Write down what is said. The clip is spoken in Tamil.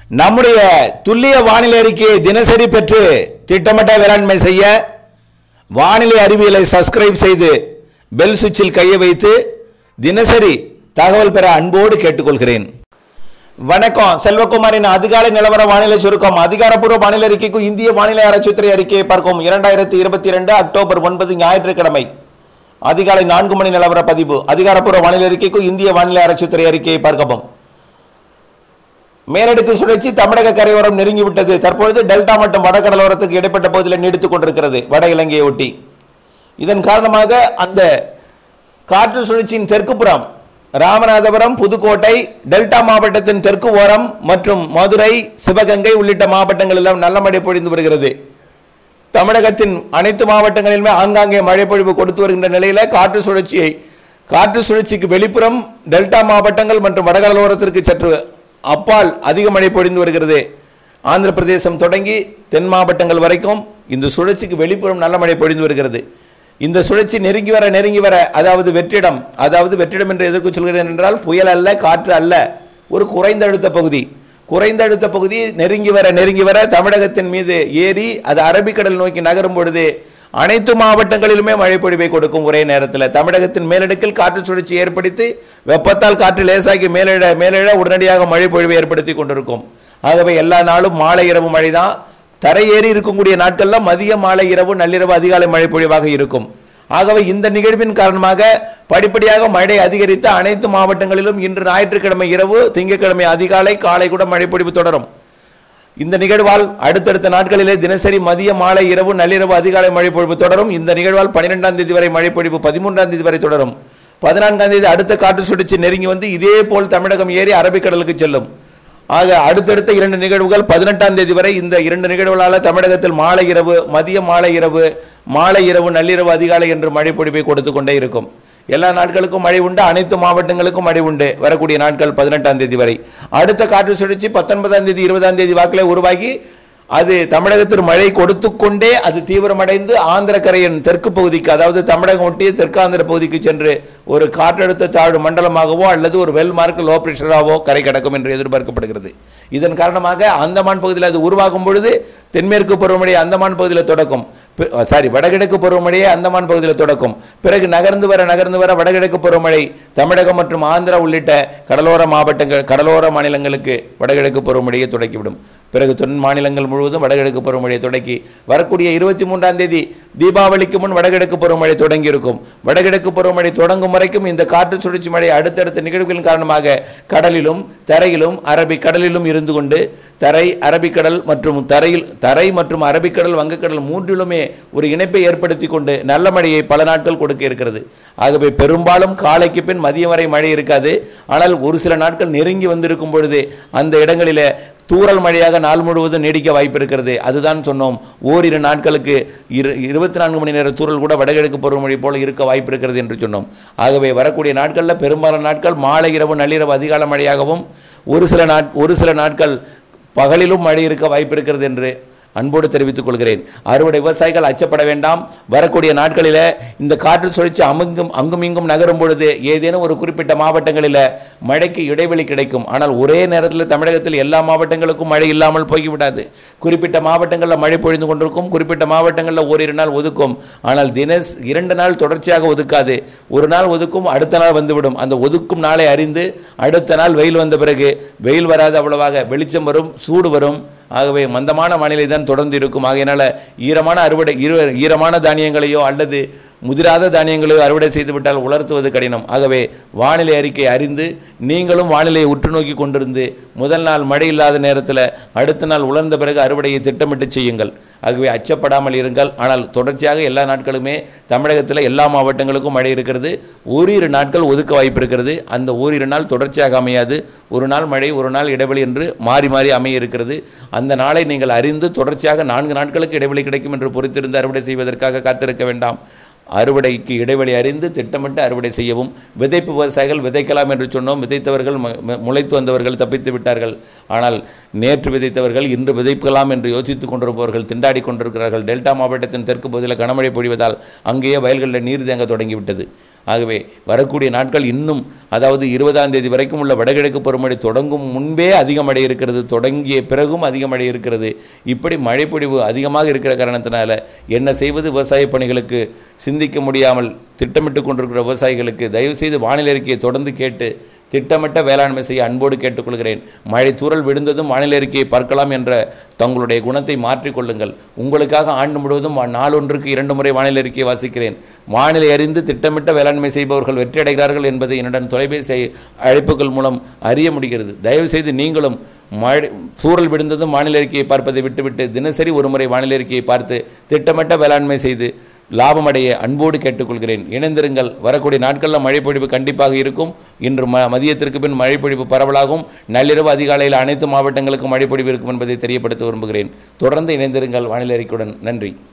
நம்முடைய துல்லிய வானிலை அறிக்கையை தினசரி பெற்று திட்டமிட்ட வேளாண்மை செய்ய வானிலை அறிவியலை சப்ஸ்கிரைப் செய்து பெல் சுவிட்சில் கையை வைத்து தினசரி தகவல் பெற அன்போடு கேட்டுக்கொள்கிறேன் வணக்கம் செல்வகுமாரின் அதிகாலை நிலவர வானிலை சுருக்கம் அதிகாரப்பூர்வ வானிலை அறிக்கைக்கு இந்திய வானிலை ஆராய்ச்சித்துறை அறிக்கையை பார்க்கும் இரண்டாயிரத்தி இருபத்தி இரண்டு அக்டோபர் ஒன்பது ஞாயிற்றுக்கிழமை அதிகாலை நான்கு மணி நிலவர பதிவு அதிகாரப்பூர்வ வானிலை அறிக்கைக்கு இந்திய வானிலை ஆராய்ச்சித்துறை அறிக்கையை பார்க்கவும் மேலடுக்கு சுழற்சி தமிழக கரையோரம் நெருங்கிவிட்டது தற்பொழுது டெல்டா மற்றும் வடகடலோரத்துக்கு இடைப்பட்ட பகுதியில் நீடித்துக் கொண்டிருக்கிறது வட இலங்கையை ஒட்டி இதன் காரணமாக அந்த காற்று சுழற்சியின் தெற்கு புறம் ராமநாதபுரம் புதுக்கோட்டை டெல்டா மாவட்டத்தின் தெற்கு ஓரம் மற்றும் மதுரை சிவகங்கை உள்ளிட்ட மாவட்டங்கள் எல்லாம் நல்ல மழை பொழிந்து வருகிறது தமிழகத்தின் அனைத்து மாவட்டங்களிலுமே ஆங்காங்கே மழை பொழிவு கொடுத்து வருகின்ற நிலையில காற்று சுழற்சியை காற்று சுழற்சிக்கு வெளிப்புறம் டெல்டா மாவட்டங்கள் மற்றும் வடகடலோரத்திற்கு சற்று அப்பால் அதிக மழை பொழிந்து வருகிறது ஆந்திர பிரதேசம் தொடங்கி தென் மாவட்டங்கள் வரைக்கும் இந்த சுழற்சிக்கு வெளிப்புறம் நல்ல மழை பொழிந்து வருகிறது இந்த சுழற்சி நெருங்கி வர நெருங்கி வர அதாவது வெற்றிடம் அதாவது வெற்றிடம் என்று எதற்கு சொல்கிறேன் என்றால் புயல் அல்ல காற்று அல்ல ஒரு குறைந்த அழுத்த பகுதி குறைந்த அழுத்த பகுதி நெருங்கி வர நெருங்கி வர தமிழகத்தின் மீது ஏறி அது அரபிக்கடல் நோக்கி நகரும் பொழுது அனைத்து மாவட்டங்களிலுமே மழை பொழிவை கொடுக்கும் ஒரே நேரத்தில் தமிழகத்தின் மேலடுக்கில் காற்று சுழற்சி ஏற்படுத்தி வெப்பத்தால் காற்று லேசாக்கி மேலிட மேலிட உடனடியாக மழை பொழிவை ஏற்படுத்தி கொண்டிருக்கும் ஆகவே எல்லா நாளும் மாலை இரவு மழை தான் தரையேறி இருக்கக்கூடிய நாட்களில் மதிய மாலை இரவு நள்ளிரவு அதிகாலை மழை பொழிவாக இருக்கும் ஆகவே இந்த நிகழ்வின் காரணமாக படிப்படியாக மழை அதிகரித்த அனைத்து மாவட்டங்களிலும் இன்று ஞாயிற்றுக்கிழமை இரவு திங்கட்கிழமை அதிகாலை காலை கூட மழை பொழிவு தொடரும் இந்த நிகழ்வால் அடுத்தடுத்த நாட்களிலே தினசரி மதிய மாலை இரவு நள்ளிரவு அதிகாலை மழை பொழிவு தொடரும் இந்த நிகழ்வால் பன்னிரெண்டாம் தேதி வரை மழை பொழிவு பதிமூன்றாம் தேதி வரை தொடரும் பதினான்காம் தேதி அடுத்த காற்று சுழற்சி நெருங்கி வந்து இதே போல் தமிழகம் ஏறி அரபிக்கடலுக்கு செல்லும் ஆக அடுத்தடுத்த இரண்டு நிகழ்வுகள் பதினெட்டாம் தேதி வரை இந்த இரண்டு நிகழ்வுகளால் தமிழகத்தில் மாலை இரவு மதிய மாலை இரவு மாலை இரவு நள்ளிரவு அதிகாலை என்று மழை பொழிவை கொடுத்து கொண்டே இருக்கும் எல்லா நாட்களுக்கும் மழை உண்டு அனைத்து மாவட்டங்களுக்கும் மழை உண்டு வரக்கூடிய நாட்கள் பதினெட்டாம் தேதி வரை அடுத்த காற்று சுழற்சி பத்தொன்பதாம் தேதி இருபதாம் தேதி வாக்கில் உருவாகி அது தமிழகத்தில் மழை கொடுத்து கொண்டே அது தீவிரமடைந்து ஆந்திர கரையின் தெற்கு பகுதிக்கு அதாவது தமிழகம் ஒட்டிய தெற்காந்திர பகுதிக்கு சென்று ஒரு காற்றழுத்த தாழ்வு மண்டலமாகவோ அல்லது ஒரு வெல் மார்க் லோ பிரஷராகவோ கரை கடக்கும் என்று எதிர்பார்க்கப்படுகிறது இதன் காரணமாக அந்தமான் பகுதியில் அது உருவாகும் பொழுது தென்மேற்கு பருவமழை அந்தமான் பகுதியில் தொடக்கும் பி- சாரி வடகிழக்கு பருவமழையே அந்தமான் பகுதியில் தொடக்கும் பிறகு நகர்ந்து வர நகர்ந்து வர வடகிழக்கு பருவமழை தமிழகம் மற்றும் ஆந்திரா உள்ளிட்ட கடலோர மாவட்டங்கள் கடலோர மாநிலங்களுக்கு வடகிழக்கு பருவமழையை தொடக்கிவிடும் பிறகு தென் மாநிலங்கள் முழுவதும் வடகிழக்கு பருவமழையை தொடக்கி வரக்கூடிய இருபத்தி மூன்றாம் தேதி தீபாவளிக்கு முன் வடகிழக்கு பருவமழை தொடங்கி இருக்கும் வடகிழக்கு பருவமழை தொடங்கும் வரைக்கும் இந்த காற்று சுழற்சி மழை அடுத்தடுத்த நிகழ்வுகளின் காரணமாக கடலிலும் தரையிலும் அரபிக் கடலிலும் இருந்து கொண்டு தரை அரபிக்கடல் மற்றும் தரையில் தரை மற்றும் அரபிக்கடல் வங்கக்கடல் மூன்றிலுமே ஒரு இணைப்பை ஏற்படுத்தி கொண்டு நல்ல மழையை பல நாட்கள் கொடுக்க இருக்கிறது ஆகவே பெரும்பாலும் காலைக்கு பின் மதியம் வரை மழை இருக்காது ஆனால் ஒரு சில நாட்கள் நெருங்கி வந்திருக்கும் பொழுது அந்த இடங்களிலே தூறல் மழையாக நாள் முழுவதும் நீடிக்க வாய்ப்பு இருக்கிறது அதுதான் சொன்னோம் ஓரிரு நாட்களுக்கு இரு இருபத்தி நான்கு மணி நேர தூறல் கூட வடகிழக்கு பருவமழை போல இருக்க வாய்ப்பு இருக்கிறது என்று சொன்னோம் ஆகவே வரக்கூடிய நாட்களில் பெரும்பாலான நாட்கள் மாலை இரவு நள்ளிரவு அதிகால மழையாகவும் ஒரு சில நாட் ஒரு சில நாட்கள் பகலிலும் மழை இருக்க வாய்ப்பு இருக்கிறது என்று அன்போடு தெரிவித்துக் கொள்கிறேன் அறுவடை விவசாயிகள் அச்சப்பட வேண்டாம் வரக்கூடிய நாட்களில் இந்த காற்று சுழற்சி அமுங்கும் அங்கும் இங்கும் நகரும் பொழுது ஏதேனும் ஒரு குறிப்பிட்ட மாவட்டங்களில் மழைக்கு இடைவெளி கிடைக்கும் ஆனால் ஒரே நேரத்தில் தமிழகத்தில் எல்லா மாவட்டங்களுக்கும் மழை இல்லாமல் போய்விடாது குறிப்பிட்ட மாவட்டங்களில் மழை பொழிந்து கொண்டிருக்கும் குறிப்பிட்ட மாவட்டங்களில் ஓரிரு நாள் ஒதுக்கும் ஆனால் தினஸ் இரண்டு நாள் தொடர்ச்சியாக ஒதுக்காது ஒரு நாள் ஒதுக்கும் அடுத்த நாள் வந்துவிடும் அந்த ஒதுக்கும் நாளை அறிந்து அடுத்த நாள் வெயில் வந்த பிறகு வெயில் வராது அவ்வளவாக வெளிச்சம் வரும் சூடு வரும் ஆகவே மந்தமான வானிலை தான் தொடர்ந்து இருக்கும் ஆகையினால ஈரமான அறுவடை ஈர- ஈரமான தானியங்களையோ அல்லது முதிராத தானியங்களையோ அறுவடை செய்துவிட்டால் உலர்த்துவது கடினம் ஆகவே வானிலை அறிக்கை அறிந்து நீங்களும் வானிலையை உற்று நோக்கி கொண்டிருந்து முதல் நாள் மழை இல்லாத நேரத்தில் அடுத்த நாள் உலர்ந்த பிறகு அறுவடையை திட்டமிட்டு செய்யுங்கள் ஆகவே அச்சப்படாமல் இருங்கள் ஆனால் தொடர்ச்சியாக எல்லா நாட்களுமே தமிழகத்தில் எல்லா மாவட்டங்களுக்கும் மழை இருக்கிறது ஓரிரு நாட்கள் ஒதுக்க வாய்ப்பு இருக்கிறது அந்த ஓரிரு நாள் தொடர்ச்சியாக அமையாது ஒரு நாள் மழை ஒரு நாள் இடைவெளி என்று மாறி மாறி அமைய இருக்கிறது அந்த நாளை நீங்கள் அறிந்து தொடர்ச்சியாக நான்கு நாட்களுக்கு இடைவெளி கிடைக்கும் என்று பொறுத்திருந்து அறுவடை செய்வதற்காக காத்திருக்க வேண்டாம் அறுவடைக்கு இடைவெளி அறிந்து திட்டமிட்டு அறுவடை செய்யவும் விதைப்பு விவசாயிகள் விதைக்கலாம் என்று சொன்னோம் விதைத்தவர்கள் ம- ம- முளைத்து வந்தவர்கள் தப்பித்து விட்டார்கள் ஆனால் நேற்று விதைத்தவர்கள் இன்று விதைக்கலாம் என்று யோசித்துக் கொண்டிருப்பவர்கள் திண்டாடி கொண்டிருக்கிறார்கள் டெல்டா மாவட்டத்தின் தெற்கு பகுதியில் கனமழை பொழிவதால் அங்கேயே வயல்களில் நீர் தேங்க தொடங்கிவிட்டது ஆகவே வரக்கூடிய நாட்கள் இன்னும் அதாவது இருபதாம் தேதி வரைக்கும் உள்ள வடகிழக்கு பருவமழை தொடங்கும் முன்பே அதிக மழை இருக்கிறது தொடங்கிய பிறகும் அதிக மழை இருக்கிறது இப்படி மழைப்பொழிவு அதிகமாக இருக்கிற காரணத்தினால என்ன செய்வது விவசாய பணிகளுக்கு சிந்திக்க முடியாமல் திட்டமிட்டு கொண்டிருக்கிற விவசாயிகளுக்கு தயவுசெய்து வானிலை அறிக்கையை தொடர்ந்து கேட்டு திட்டமிட்ட வேளாண்மை செய்ய அன்போடு கேட்டுக்கொள்கிறேன் மழை தூறல் விழுந்ததும் வானிலை அறிக்கையை பார்க்கலாம் என்ற தங்களுடைய குணத்தை மாற்றிக்கொள்ளுங்கள் உங்களுக்காக ஆண்டு முழுவதும் வா- நாளொன்றுக்கு இரண்டு முறை வானிலை அறிக்கையை வாசிக்கிறேன் வானிலை அறிந்து திட்டமிட்ட வேளாண்மை செய்பவர்கள் வெற்றி அடைகிறார்கள் என்பதை என்னுடன் தொலைபேசி அழைப்புகள் மூலம் அறிய முடிகிறது தயவுசெய்து நீங்களும் மழை சூழல் விழுந்ததும் வானிலை அறிக்கையை பார்ப்பதை விட்டுவிட்டு தினசரி ஒரு முறை வானிலை அறிக்கையை பார்த்து திட்டமிட்ட வேளாண்மை செய்து லாபமடைய அன்போடு கேட்டுக்கொள்கிறேன் இணைந்திருங்கள் வரக்கூடிய நாட்களில் மழைப்பொழிவு கண்டிப்பாக இருக்கும் இன்று ம மதியத்திற்கு பின் மழைப்பொழிவு பரவலாகும் நள்ளிரவு அதிகாலையில் அனைத்து மாவட்டங்களுக்கும் மழைப்பொழிவு இருக்கும் என்பதை தெரியப்படுத்த விரும்புகிறேன் தொடர்ந்து இணைந்திருங்கள் வானிலை அறிக்கையுடன் நன்றி